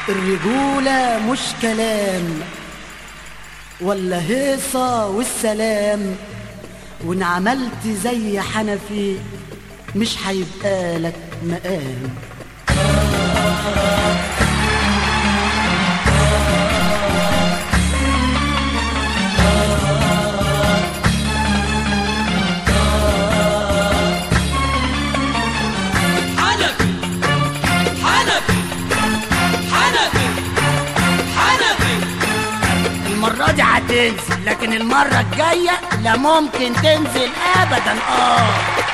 الرجولة مش كلام ولا هيصة والسلام وان عملت زي حنفي مش هيبقى لك مقام حنفي حنفي حنفي حنفي المرة دي هتنزل لكن المرة الجاية لا ممكن تنزل ابدا اه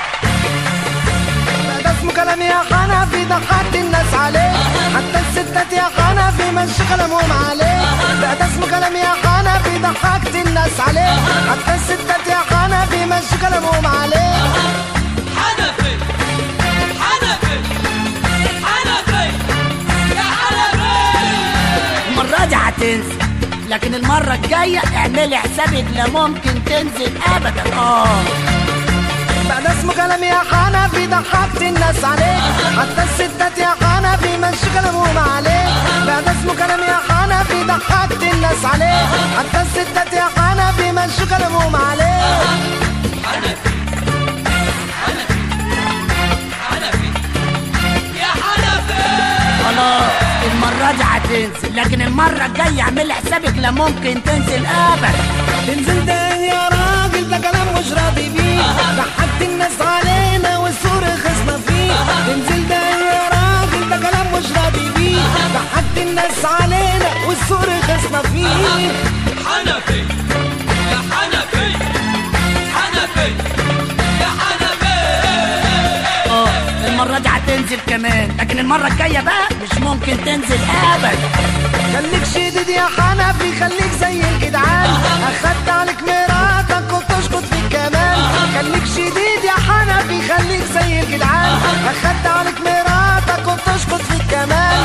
ده اسمه كلام يا حنفي ضحكت الناس عليه حتى الستات يا حنفي مش كلامهم عليه ده ده اسمه كلام يا حنفي ضحكت الناس عليه حتى الستات يا حنفي مش كلامهم عليه حنفي حنفي حنفي يا حنفي المرة دي هتنزل لكن المرة الجاية اعملي حسابك لا ممكن تنزل ابدا اه بقى ده اسمه كلام يا حنفي ضحكت الناس عليه حتى الستات يا حنفي مش كلامهم عليه بقى ده اسمه كلام يا حنفي ضحكت الناس عليه حتى الستات يا حنفي مش كلامهم عليه حنفي حنفي حنفي يا حنفي خلاص المرة دي هتنزل لكن المرة الجاية اعملي حسابك لا ممكن تنزل ابدا تنزل ده يا راجل ده كلام مش راضي بيه ضحكت الناس علينا والسور خصنا فيه تنزل ده يا راجل ده كلام مش راضي بيه ضحكت الناس علينا والسور خصنا فيه حنفي يا حنفي حنفي يا حنفي اه المرة دي هتنزل كمان لكن المرة الجاية بقى مش ممكن تنزل ابدا خليك شديد يا حنفي خليك زي الجدعان اخدت عليك مراتك وتشكط في الكمان خليك شديد يا حنفي خليك زي الجدعان اخدت عليك مراتك وتشكط في الكمان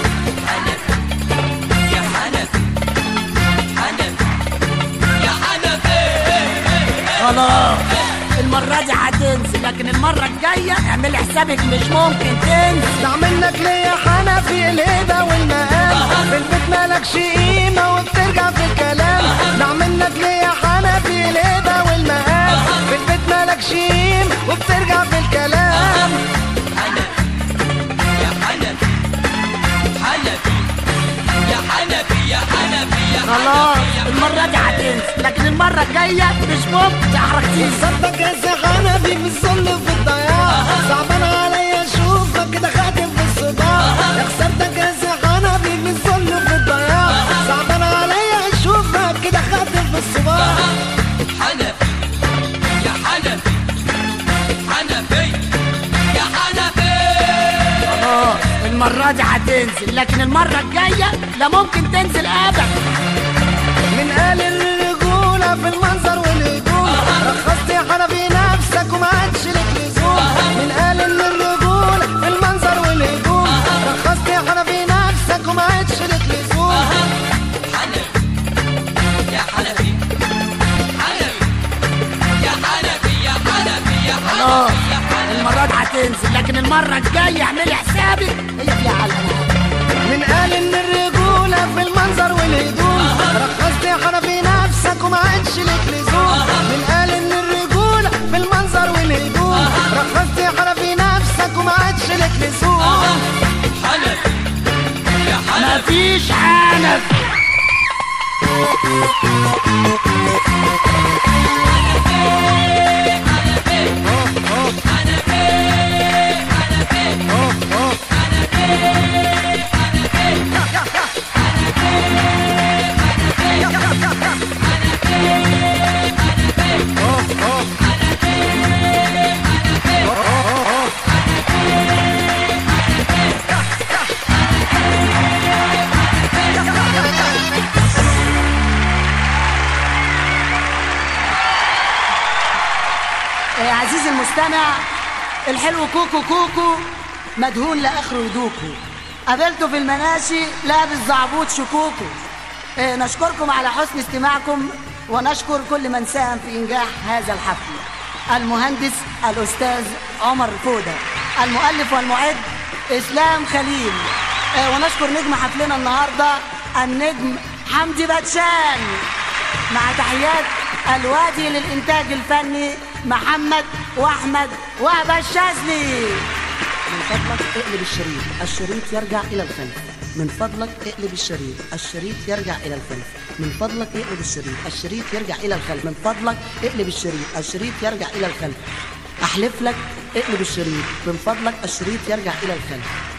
يا حنفي حنفي يا حنفي خلاص المرة دي هتنزل لكن المرة الجاية اعملي حسابك مش ممكن تنزل دع منك ليه يا حنفي الهدى والمقام في البيت مالكش قيمة وبترجع في الكلام دع منك ليه يا حنفي الهدى والمقام في البيت مالكش قيمة وبترجع في الكلام يا حنفي حنفي يا حنفي يا حنفي يا خلاص المرة دي هتنزل لكن المرة الجاية مش ممكن تحركتيش صدق يا سي حنفي في الذل وفي الضياع صعبان عليا اشوفك كده خاتم في الصداع يا خسرتك يا سي حنفي في الذل وفي الضياع صعبان عليا اشوفك كده خاتم في الصباح حنفي يا حنفي حنفي يا حنفي خلاص المرة دي هتنزل لكن المرة الجاية لا ممكن تنزل ابدا من قال الرجولة في المنظر والهدوم رخصت يا حنفي نفسك وما عادش لك لزوم من قال ان الرجولة في المنظر والهدوم رخصت يا حنفي نفسك وما عادش لك لزوم حنفي يا حنفي حنفي يا حنفي يا حنفي يا خلاص حنفي يا حنفي المرة دي هتنزل لكن المرة الجاية اعملي حسابك هي دي على من قال ان الرجولة في المنظر والهدوم رخصت يا حنفي نفسك وما عادش لك لزوم من قال ان الرجولة في المنظر والهدوم رخصت يا حنفي نفسك وما عادش لك لزوم حنفي يا حنفي مفيش حنف آه، عزيزي المستمع الحلو كوكو كوكو مدهون لاخره ودوكو قابلته في المناشي لابس زعبوط شكوكو آه، نشكركم على حسن استماعكم ونشكر كل من ساهم في انجاح هذا الحفل المهندس الاستاذ عمر فوده المؤلف والمعد اسلام خليل آه، ونشكر نجم حفلنا النهارده النجم حمدي باتشان مع تحيات الوادي للإنتاج الفني محمد وأحمد وهبة الشاذلي من فضلك اقلب الشريط الشريط يرجع إلى الخلف من فضلك اقلب الشريط الشريط يرجع إلى الخلف من فضلك اقلب الشريط الشريط يرجع إلى الخلف من فضلك اقلب الشريط الشريط يرجع إلى الخلف أحلف لك اقلب الشريط من فضلك الشريط يرجع إلى الخلف